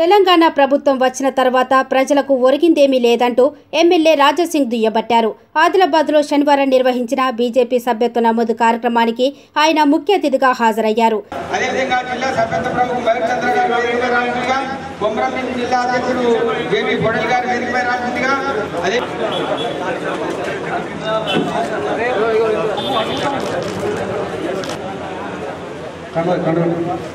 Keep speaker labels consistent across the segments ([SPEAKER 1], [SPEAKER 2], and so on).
[SPEAKER 1] తెలంగాణ ప్రభుత్వం వచ్చిన తర్వాత ప్రజలకు ఒరిగిందేమీ లేదంటూ ఎమ్మెల్యే రాజాసింగ్ దుయ్యబట్టారు ఆదిలాబాద్లో శనివారం నిర్వహించిన బీజేపీ సభ్యత్వ నమోదు కార్యక్రమానికి ఆయన ముఖ్య అతిథిగా హాజరయ్యారు
[SPEAKER 2] అదేవిధంగా జిల్లా సభ్యత్వ ప్రముఖ భరత్ చంద్ర గారు వేదికపై రావాల్సిందిగా కొమరంభీం జిల్లా అధ్యక్షుడు జేబీ పొడల్ గారు వేదికపై రావాల్సిందిగా అదే కండువ కండువ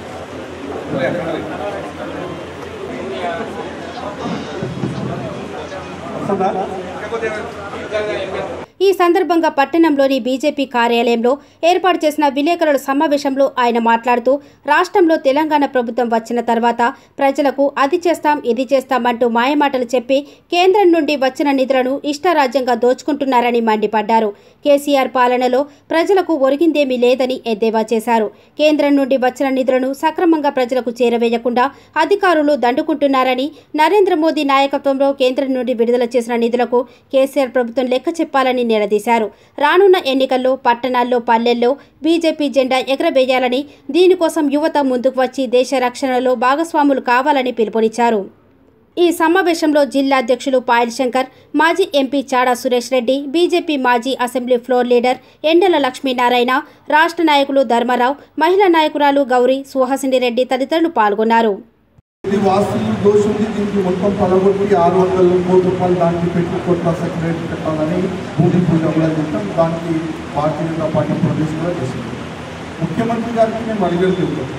[SPEAKER 1] ఈ సందర్భంగా పట్టణంలోని బీజేపీ కార్యాలయంలో ఏర్పాటు చేసిన విలేకరుల సమావేశంలో ఆయన మాట్లాడుతూ రాష్ట్రంలో తెలంగాణ ప్రభుత్వం వచ్చిన తర్వాత ప్రజలకు అది చేస్తాం ఇది చేస్తామంటూ మాయమాటలు చెప్పి కేంద్రం నుండి వచ్చిన నిధులను ఇష్టారాజ్యంగా దోచుకుంటున్నారని మండిపడ్డారు కేసీఆర్ పాలనలో ప్రజలకు ఒరిగిందేమీ లేదని ఎద్దేవా చేశారు కేంద్రం నుండి వచ్చిన నిధులను సక్రమంగా ప్రజలకు చేరవేయకుండా అధికారులు దండుకుంటున్నారని నరేంద్ర మోదీ నాయకత్వంలో కేంద్రం నుండి విడుదల చేసిన నిధులకు కేసీఆర్ ప్రభుత్వం లెక్క చెప్పాలని నిలదీశారు రానున్న ఎన్నికల్లో పట్టణాల్లో పల్లెల్లో బీజేపీ జెండా ఎగరవేయాలని దీనికోసం యువత ముందుకు వచ్చి దేశ రక్షణలో భాగస్వాములు కావాలని పిలుపునిచ్చారు ఈ సమావేశంలో జిల్లా అధ్యక్షులు పాయల్ శంకర్ మాజీ ఎంపీ చాడా సురేష్ రెడ్డి బీజేపీ మాజీ assembly floor leader Yendala Lakshminarayana రాష్ట్ర నాయకులు ధర్మారావు మహిళా నాయకురాలు గౌరీ సుహాసిని రెడ్డి తదితరులు పాల్గొన్నారు
[SPEAKER 3] ఇది వాస్తు దోషం ఉంది దీనికి మొత్తం పలగొట్టి ఆరు వందల కోట్ల రూపాయలు దానికి పెట్టి కొత్త సెక్రటరీ పెట్టాలని భూమి పూజ కూడా చేస్తాం దానికి భారతీయ జనతా పార్టీ ప్రదేశ్ కూడా చేసింది ముఖ్యమంత్రి గారికి మేము అడిగేది చెప్తాం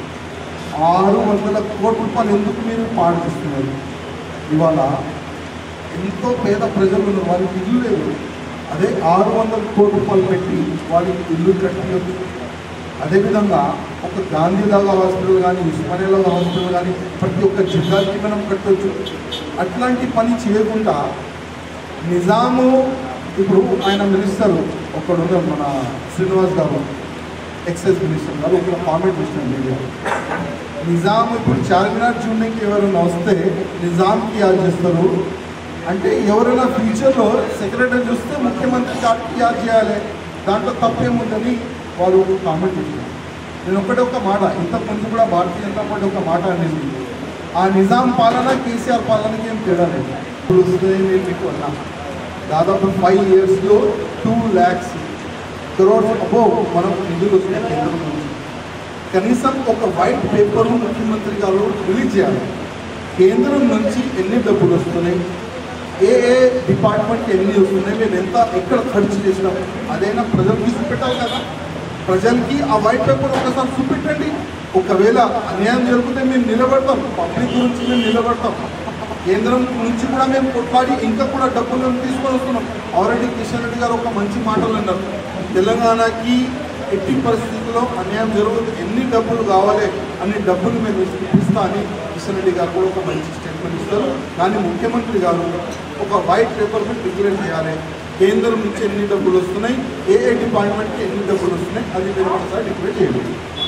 [SPEAKER 3] ఆరు వందల కోట్ల రూపాయలు ఎందుకు మీరు పాటిస్తున్నారు ఇవాళ ఎంతో పేద ప్రజలు ఉన్నారు వారికి ఇల్లు లేవు అదే ఆరు వందల కోట్ల రూపాయలు పెట్టి వారికి ఇల్లు కట్టి అదేవిధంగా ఒక గాంధీలాగా హాస్పిటల్ కానీ ఉస్మానియాలాగా హాస్పిటల్ కానీ ప్రతి ఒక్క జిల్లాకి మనం కట్టొచ్చు అట్లాంటి పని చేయకుండా నిజాము ఇప్పుడు ఆయన మినిస్టర్ ఒకడు ఉన్నారు మన శ్రీనివాస్ గారు ఎక్సైజ్ మినిస్టర్ గారు ఒక కామెంట్ ఇచ్చిన మీడియా నిజాం ఇప్పుడు చార్మినార్ చూడడానికి ఎవరైనా వస్తే నిజాంకి యాద్ చేస్తారు అంటే ఎవరైనా ఫ్యూచర్లో సెక్రటరీ చూస్తే ముఖ్యమంత్రి గారికి యాద్ చేయాలి దాంట్లో తప్పేముందని వారు కామెంట్ చేశారు నేను ఒకటే ఒక మాట ఇంతకు ముందు కూడా భారతీయ జనతా పార్టీ ఒక మాట అనేది ఆ నిజాం పాలన కేసీఆర్ పాలనకి ఏం తేడా లేదు ఇప్పుడు వస్తున్నాయి నేను మీకు అన్నా దాదాపు ఫైవ్ ఇయర్స్లో టూ ల్యాక్స్ క్రోర్స్ అబో మనం నిధులు వస్తున్నాయి కేంద్రం నుంచి కనీసం ఒక వైట్ పేపర్ ముఖ్యమంత్రి గారు రిలీజ్ చేయాలి కేంద్రం నుంచి ఎన్ని డబ్బులు వస్తున్నాయి ఏ ఏ డిపార్ట్మెంట్కి ఎన్ని వస్తున్నాయి మేము ఎంత ఎక్కడ ఖర్చు చేసినాం అదైనా ప్రజలకు చూపెట్టాలి కదా ప్రజలకి ఆ వైట్ పేపర్ ఒకసారి చూపెట్టండి ఒకవేళ అన్యాయం జరిగితే మేము నిలబడతాం పబ్లిక్ గురించి మేము నిలబడతాం కేంద్రం నుంచి కూడా మేము కొట్లాడి ఇంకా కూడా డబ్బులు మేము తీసుకొని వస్తున్నాం ఆల్రెడీ కిషన్ రెడ్డి గారు ఒక మంచి మాటలు అన్నారు తెలంగాణకి ఎట్టి పరిస్థితుల్లో అన్యాయం జరుగుతుంది ఎన్ని డబ్బులు కావాలి అన్ని డబ్బులు మేము ఇస్తా అని కిషన్ రెడ్డి గారు కూడా ఒక మంచి స్టేట్మెంట్ ఇస్తారు కానీ ముఖ్యమంత్రి గారు ఒక వైట్ పేపర్ మీద డిక్లేర్ చేయాలి కేంద్రం నుంచి ఎన్ని డబ్బులు వస్తున్నాయి ఏ ఏ డిపార్ట్మెంట్కి ఎన్ని డబ్బులు వస్తున్నాయి అది మీరు ఒకసారి డిక్లేర్ చేయండి